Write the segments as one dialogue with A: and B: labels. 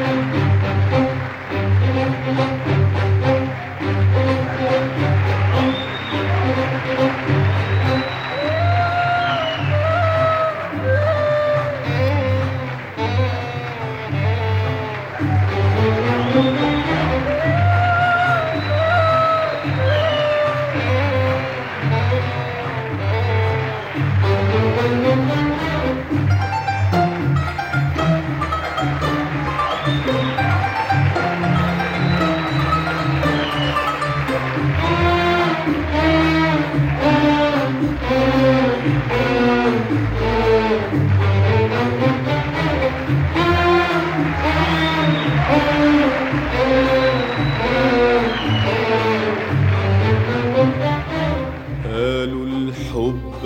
A: قالوا الحب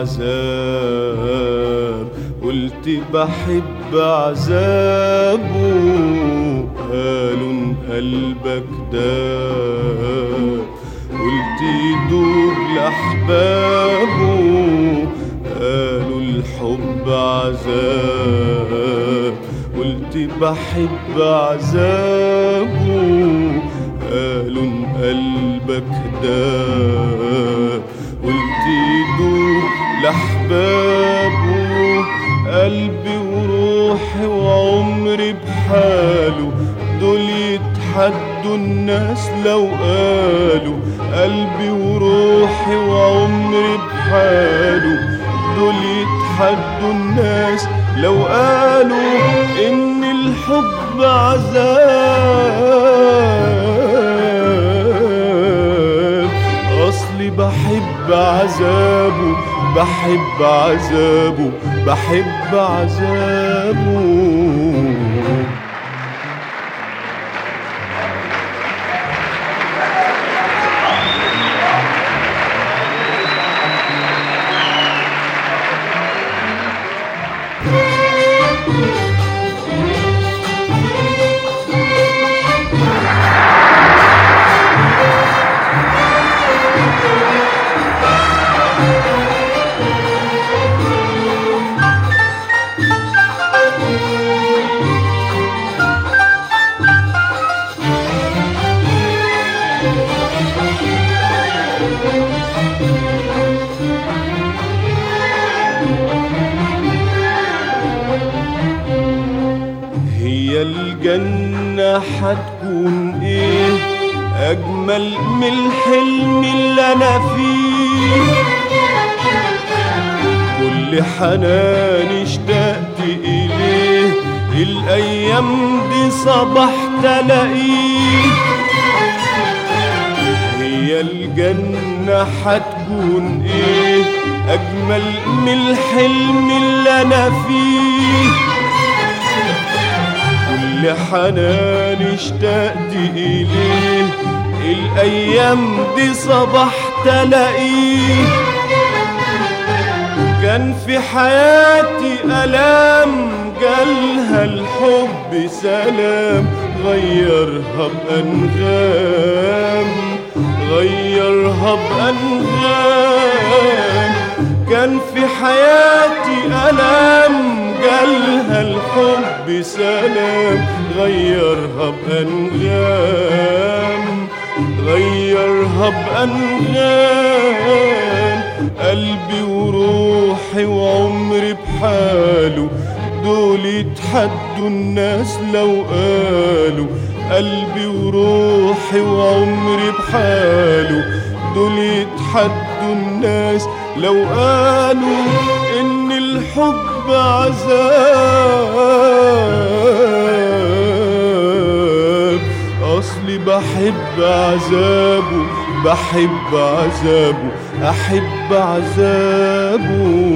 A: عذاب قلت بحب عذابه قالوا ان قلبك داب قلت يدوب لأحبابه قالوا الحب عذاب قلت بحب عذابه قالوا ان قلبك داب قلت يدوب لأحبابه قلبي وروحي وعمري بحاله دول يتحدوا الناس لو قالوا قلبي وروحي وعمري بحاله دول يتحدوا الناس لو قالوا ان الحب عذاب اصلي بحب عذابه بحب عذابه بحب عذابه هي الجنة حتكون ايه اجمل من الحلم اللي انا فيه كل حنان اشتقت اليه الايام دي صبحت الاقيه هي الجنة حتكون ايه اجمل من الحلم اللي انا فيه كل حنان اشتقت إليه الأيام دي صبحت ألاقيه كان في حياتي ألام جالها الحب سلام غيرها بأنغام غيرها بأنغام كان في حياتي ألام جالها الحب سلام غيرها بأنغام غيرها بأنغام قلبي وروحي وعمري بحاله دول يتحدوا الناس لو قالوا قلبي وروحي وعمري بحاله دول يتحدوا الناس لو قالوا ان الحب عذاب اصلي بحب عذابه بحب عذابه احب عذابه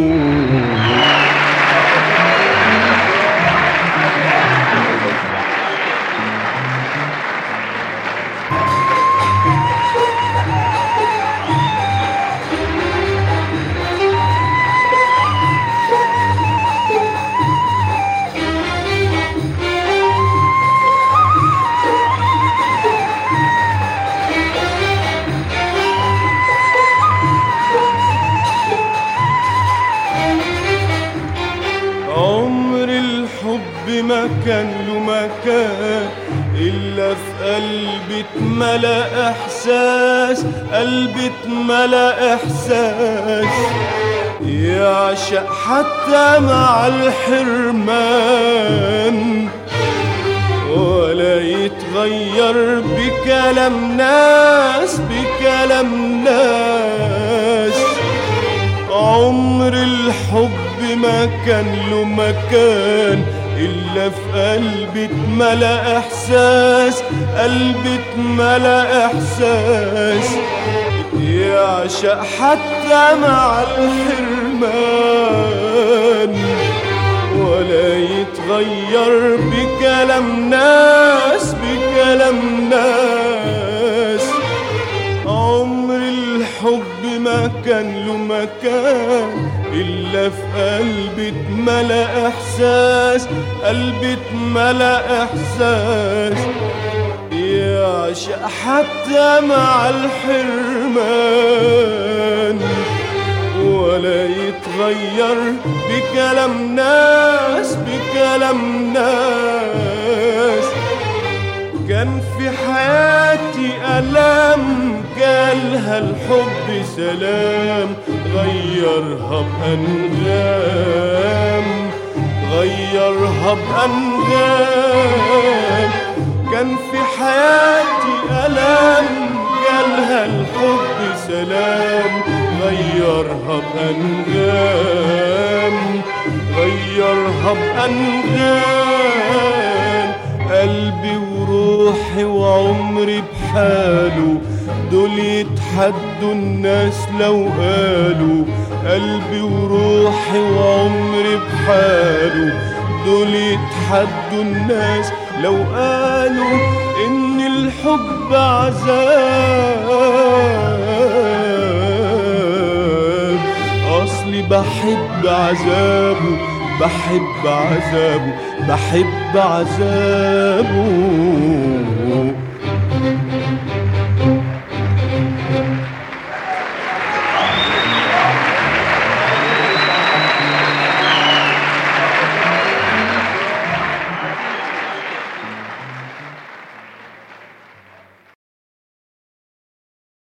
A: ما كان له مكان إلا في قلبي اتملى إحساس قلبي اتملى إحساس يعشق حتى مع الحرمان ولا يتغير بكلام ناس بكلام ناس عمر الحب ما كان له مكان إلا في قلبي اتملى إحساس قلبي اتملى إحساس يعشق حتى مع الحرمان ولا يتغير بكلام ناس بكلام ناس عمر الحب ما كان له مكان إلا في قلبي اتملى إحساس قلبي اتملى إحساس يعشق حتى مع الحرمان ولا يتغير بكلام ناس بكلام ناس كان في حياتي ألم جالها الحب سلام غيرها بأنغام غيرها بأنغام كان في حياتي ألم جالها الحب سلام غيرها بأنغام غيرها بأنغام قلبي وروحي وعمري بحاله دول يتحدوا الناس لو قالوا قلبي وروحي وعمري بحاله دول يتحدوا الناس لو قالوا ان الحب عذاب اصلي بحب عذابه بحب عذابه بحب عذابه